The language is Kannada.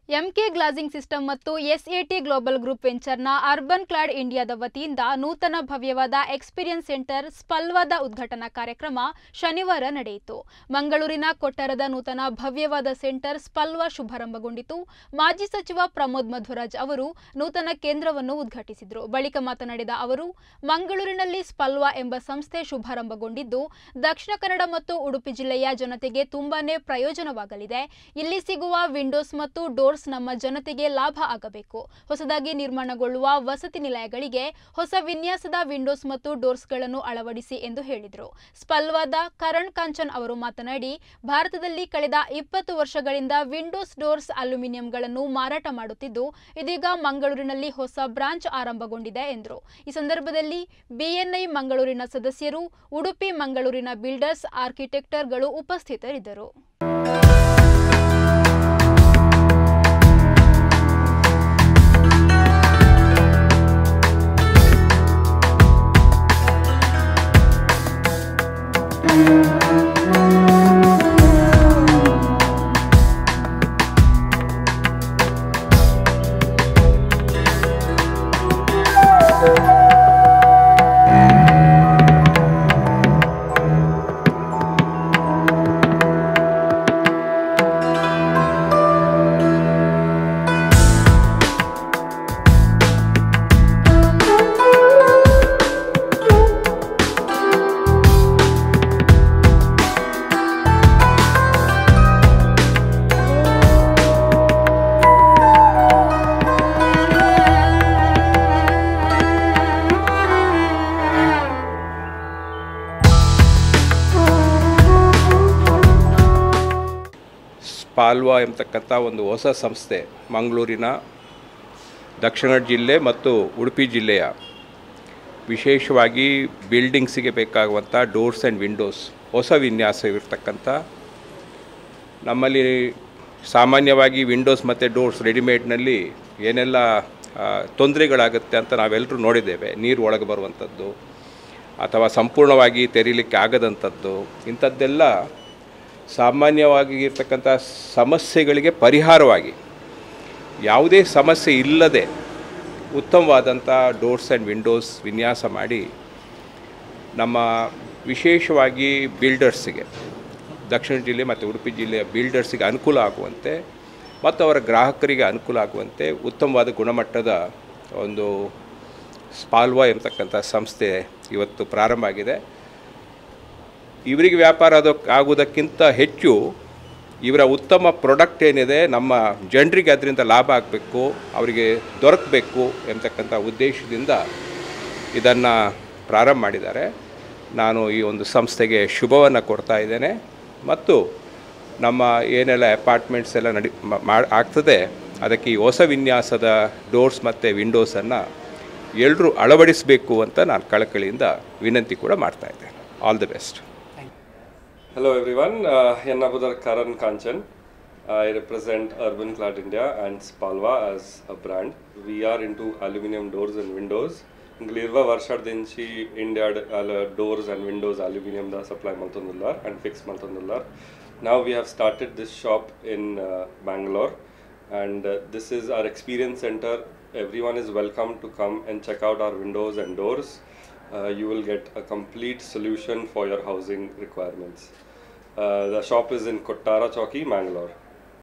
ಎಂಕೆ ಗ್ಲಾಸಿಂಗ್ ಸಿಸ್ಟಮ್ ಮತ್ತು ಎಸ್ಎಟಿ ಗ್ಲೋಬಲ್ ಗ್ರೂಪ್ ವೆಂಚರ್ನ ಅರ್ಬನ್ ಕ್ಲಾಡ್ ಇಂಡಿಯಾದ ವತಿಯಿಂದ ನೂತನ ಭವ್ಯವಾದ ಎಕ್ಸ್ಪೀರಿಯನ್ಸ್ ಸೆಂಟರ್ ಸ್ಪಲ್ವಾದ ಉದ್ಘಾಟನಾ ಕಾರ್ಯಕ್ರಮ ಶನಿವಾರ ನಡೆಯಿತು ಮಂಗಳೂರಿನ ಕೊಟ್ಟರದ ನೂತನ ಭವ್ಯವಾದ ಸೆಂಟರ್ ಸ್ಪಲ್ವಾ ಶುಭಾರಂಭಗೊಂಡಿತು ಮಾಜಿ ಸಚಿವ ಪ್ರಮೋದ್ ಮಧ್ವರಾಜ್ ಅವರು ನೂತನ ಕೇಂದ್ರವನ್ನು ಉದ್ಘಾಟಿಸಿದರು ಬಳಿಕ ಮಾತನಾಡಿದ ಅವರು ಮಂಗಳೂರಿನಲ್ಲಿ ಸ್ಪಲ್ವಾ ಎಂಬ ಸಂಸ್ಥೆ ಶುಭಾರಂಭಗೊಂಡಿದ್ದು ದಕ್ಷಿಣ ಕನ್ನಡ ಮತ್ತು ಉಡುಪಿ ಜಿಲ್ಲೆಯ ಜನತೆಗೆ ತುಂಬಾನೇ ಪ್ರಯೋಜನವಾಗಲಿದೆ ಇಲ್ಲಿ ಸಿಗುವ ವಿಂಡೋಸ್ ಮತ್ತು ಡೋರ್ಸ್ ನಮ್ಮ ಜನತೆಗೆ ಲಾಭ ಆಗಬೇಕು ಹೊಸದಾಗಿ ನಿರ್ಮಾಣಗೊಳ್ಳುವ ವಸತಿ ನಿಲಯಗಳಿಗೆ ಹೊಸ ವಿನ್ಯಾಸದ ವಿಂಡೋಸ್ ಮತ್ತು ಡೋರ್ಸ್ಗಳನ್ನು ಅಳವಡಿಸಿ ಎಂದು ಹೇಳಿದರು ಸ್ಪಲ್ವಾದ ಕರಣ್ ಕಾಂಚನ್ ಅವರು ಮಾತನಾಡಿ ಭಾರತದಲ್ಲಿ ಕಳೆದ ಇಪ್ಪತ್ತು ವರ್ಷಗಳಿಂದ ವಿಂಡೋಸ್ ಡೋರ್ಸ್ ಅಲ್ಯೂಮಿನಿಯಂಗಳನ್ನು ಮಾರಾಟ ಮಾಡುತ್ತಿದ್ದು ಇದೀಗ ಮಂಗಳೂರಿನಲ್ಲಿ ಹೊಸ ಬ್ರಾಂಚ್ ಆರಂಭಗೊಂಡಿದೆ ಎಂದರು ಈ ಸಂದರ್ಭದಲ್ಲಿ ಬಿಎನ್ಐ ಮಂಗಳೂರಿನ ಸದಸ್ಯರು ಉಡುಪಿ ಮಂಗಳೂರಿನ ಬಿಲ್ಡರ್ಸ್ ಆರ್ಕಿಟೆಕ್ಟರ್ಗಳು ಉಪಸ್ಥಿತರಿದ್ದರು ಸ್ಪಾಲ್ವಾ ಎಂಬತಕ್ಕಂಥ ಒಂದು ಹೊಸ ಸಂಸ್ಥೆ ಮಂಗಳೂರಿನ ದಕ್ಷಿಣ ಜಿಲ್ಲೆ ಮತ್ತು ಉಡುಪಿ ಜಿಲ್ಲೆಯ ವಿಶೇಷವಾಗಿ ಬಿಲ್ಡಿಂಗ್ಸಿಗೆ ಬೇಕಾಗುವಂಥ ಡೋರ್ಸ್ ಆ್ಯಂಡ್ ವಿಂಡೋಸ್ ಹೊಸ ವಿನ್ಯಾಸವಿರ್ತಕ್ಕಂಥ ನಮ್ಮಲ್ಲಿ ಸಾಮಾನ್ಯವಾಗಿ ವಿಂಡೋಸ್ ಮತ್ತು ಡೋರ್ಸ್ ರೆಡಿಮೇಡ್ನಲ್ಲಿ ಏನೆಲ್ಲ ತೊಂದರೆಗಳಾಗುತ್ತೆ ಅಂತ ನಾವೆಲ್ಲರೂ ನೋಡಿದ್ದೇವೆ ನೀರು ಒಳಗೆ ಬರುವಂಥದ್ದು ಅಥವಾ ಸಂಪೂರ್ಣವಾಗಿ ತೆರೀಲಿಕ್ಕೆ ಆಗದಂಥದ್ದು ಇಂಥದ್ದೆಲ್ಲ ಸಾಮಾನ್ಯವಾಗಿ ಇರ್ತಕ್ಕಂಥ ಸಮಸ್ಯೆಗಳಿಗೆ ಪರಿಹಾರವಾಗಿ ಯಾವುದೇ ಸಮಸ್ಯೆ ಇಲ್ಲದೆ ಉತ್ತಮವಾದಂಥ ಡೋರ್ಸ್ ಆ್ಯಂಡ್ ವಿಂಡೋಸ್ ವಿನ್ಯಾಸ ಮಾಡಿ ನಮ್ಮ ವಿಶೇಷವಾಗಿ ಬಿಲ್ಡರ್ಸಿಗೆ ದಕ್ಷಿಣ ಜಿಲ್ಲೆ ಮತ್ತು ಉಡುಪಿ ಜಿಲ್ಲೆಯ ಬಿಲ್ಡರ್ಸಿಗೆ ಅನುಕೂಲ ಆಗುವಂತೆ ಮತ್ತು ಅವರ ಗ್ರಾಹಕರಿಗೆ ಅನುಕೂಲ ಆಗುವಂತೆ ಉತ್ತಮವಾದ ಗುಣಮಟ್ಟದ ಒಂದು ಸ್ಪಾಲ್ವಾ ಎಂಬತಕ್ಕಂಥ ಸಂಸ್ಥೆ ಇವತ್ತು ಪ್ರಾರಂಭ ಆಗಿದೆ ಇವರಿಗೆ ವ್ಯಾಪಾರ ಅದು ಆಗುವುದಕ್ಕಿಂತ ಹೆಚ್ಚು ಇವರ ಉತ್ತಮ ಪ್ರಾಡಕ್ಟ್ ಏನಿದೆ ನಮ್ಮ ಜನರಿಗೆ ಅದರಿಂದ ಲಾಭ ಆಗಬೇಕು ಅವರಿಗೆ ದೊರಕಬೇಕು ಎಂಬತಕ್ಕಂಥ ಉದ್ದೇಶದಿಂದ ಇದನ್ನು ಪ್ರಾರಂಭ ಮಾಡಿದ್ದಾರೆ ನಾನು ಈ ಒಂದು ಸಂಸ್ಥೆಗೆ ಶುಭವನ್ನು ಕೊಡ್ತಾ ಇದ್ದೇನೆ ಮತ್ತು ನಮ್ಮ ಏನೆಲ್ಲ ಅಪಾರ್ಟ್ಮೆಂಟ್ಸ್ ಎಲ್ಲ ನಡಿ ಮಾ ಆಗ್ತದೆ ಅದಕ್ಕೆ ಈ ಹೊಸ ವಿನ್ಯಾಸದ ಡೋರ್ಸ್ ಮತ್ತು ವಿಂಡೋಸನ್ನು ಎಲ್ಲರೂ ಅಳವಡಿಸಬೇಕು ಅಂತ ನಾನು ಕಳಕಳಿಯಿಂದ ವಿನಂತಿ ಕೂಡ ಮಾಡ್ತಾ ಇದ್ದೇನೆ all the best Hello everyone, uh, Yannabudar Karan Kanchan. I represent Urban Clad India and Spalva as a brand. We are into aluminum doors and windows. Glirva ವರ್ಷದಿಂದ India doors and windows aluminum da supply maltondullar and fix maltondullar. Now we have started this shop in uh, Bangalore and uh, this is our experience center. Everyone is welcome to come and check out our windows and doors. Uh, you will get a complete solution for your housing requirements. Uh, the shop is in Kottara Chowki, Mangalore.